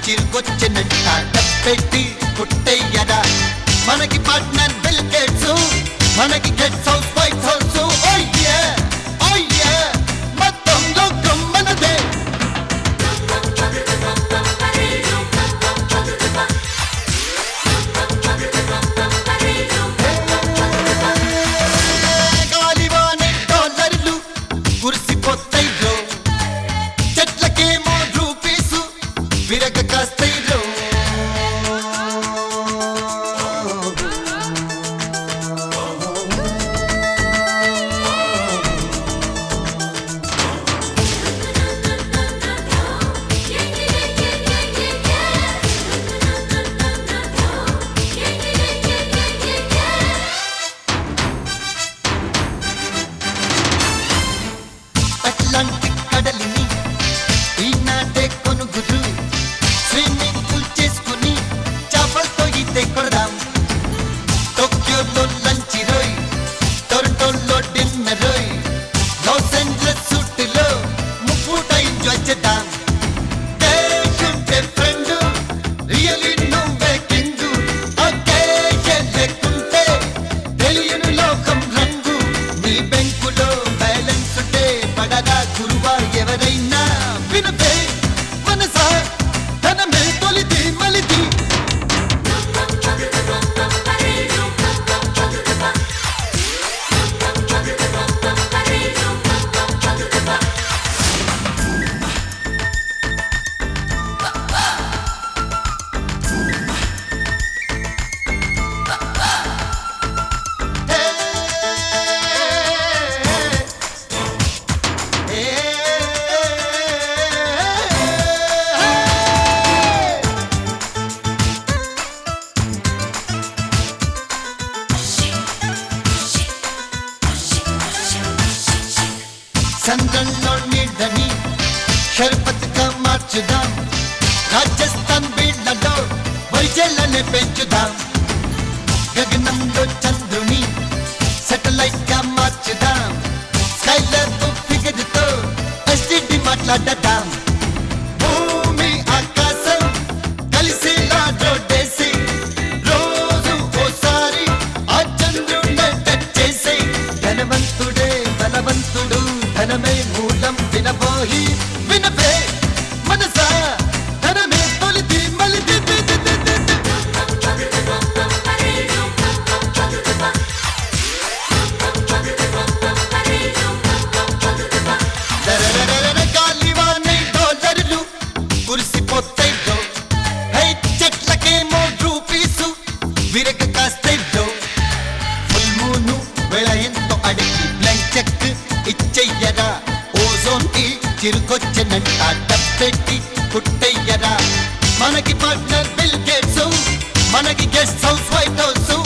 చిరుకొచ్చినట్ట పెట్టి పుట్టయ్యరా మనకి పార్ట్నర్ బిల్ గేట్స్ మనకి గెట్స్ హౌస్ వైట్ హౌస్ ఓయ్యే ఓయ్యే మొత్తంలో గమ్మనదే గాలివానే డాలర్లు కురిసిపోతాయిరో చెట్లకేమో రూపీసు విరగ కాస్తాయిరో అట్లాంటిక్ కడలిని ఈనాటే కొనుగురు స్విమ్మింగ్ పూల్ చేసుకుని చేపలతో ఈతే కొడదాం టోక్యోలో లంచ్ రోయ్ టొరంటోలో డిన్నర్ రోయ్ లాస్ ఏంజలస్ సూట్లో ముప్పూట ఎంజాయ్ చేద్దాం దేశుంటే ఫ్రెండ్ రియలీ నువ్వే కింగు ఒకేషన్ లేకుంటే తెలియని లోకం రంగు నీ బెంకులో బ్యాలెన్స్ ఉంటే పడదా గురువా ఎవరైనా వినపే మనసా ధనమే తొలిది మలిది చంద్రంలో నీడని షర్బత్గా మార్చుదాం రాజస్థాన్ బీళ్లలో వైజల్ని పెంచుదాం గగనంలో చంద్రుని సెటిలైట్ గా మార్చుదాం స్కైలర్ ఫిగర్ తో ఎస్టిడి మాట్లాడదాం భూమి ఆకాశం కలిసేలా రోడ్డేసి రోజు ఓసారి ఆ చంద్రుడే టచ్ చేసి ధనవంతుడే బలవంతుడు ధనమే మూలం వినబోయి వినపే మనసా ధనమే తొలిది మలిది ది, ది, ది, ది, ది. దరరరరర గాలివానే డాలర్లు కురిసిపోతాయిరో హై చెట్లకేమో రూపీసు విరగ కాస్తాయిరో ఫుల్ మూను వేళ ఎంతో అడిగి బ్లాంక్ చెక్ ఇచ్చెయ్యరా ఓజోన్ కి చిరుకొచ్చినంట డబ్బెట్టి పుట్టయ్యరా మనకి పార్ట్నర్ బిల్ గేట్స్ మనకి గెస్ట్ హౌస్ వైట్ హౌస్